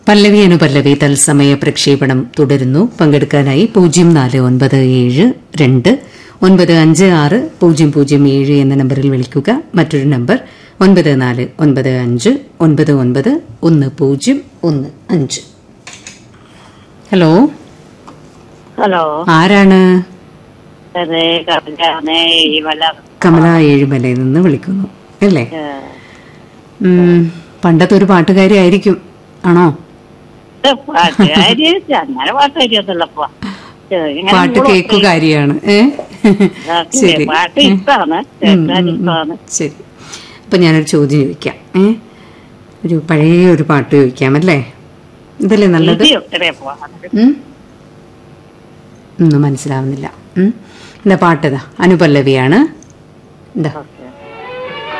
പല്ലവി അനുപല്ലവി തത്സമയ പ്രക്ഷേപണം തുടരുന്നു പങ്കെടുക്കാനായി പൂജ്യം നാല് ഒൻപത് ഏഴ് രണ്ട് ഒൻപത് അഞ്ച് ആറ് പൂജ്യം പൂജ്യം ഏഴ് എന്ന നമ്പറിൽ വിളിക്കുക മറ്റൊരു നമ്പർ ഒൻപത് നാല് ഒൻപത് അഞ്ച് ഒൻപത് ഒൻപത് ഒന്ന് പൂജ്യം ഒന്ന് അഞ്ച് ഹലോ ഹലോ ആരാണ് അതെ കവിതാണേ ഈ വല്ല കമല ഏഴുമലയിൽ നിന്ന് വിളിക്കുന്നു അല്ലേ ഉം, പണ്ടത്തെ ഒരു പാട്ടുകാരി ആയിരിക്കും ആണോ പാട്ടുകാരി അങ്ങനെ പാട്ടുകാരിയൊന്നുള്ളപ്പോ പാട്ട് കേൾക്കുകാരിയാണ് ഏ ശരി പാട്ട് ഇഷ്ടമാണ് കേൾക്കാൻ ഇഷ്ടമാണ് ശരി അപ്പൊ ഞാനൊരു ചോദ്യം ചോദിക്കാം ഏ ഒരു പഴയ ഒരു പാട്ട് ചോദിക്കാം അല്ലേ ഇതല്ലേ നല്ലത് ഇത് ഒത്തിരി പോവാണ് ഉം? ഒന്നും മനസ്സിലാവുന്നില്ല ഉം? എന്താ പാട്ടതാ അനുപല്ലവിയാണ് എന്താ ഓക്കെ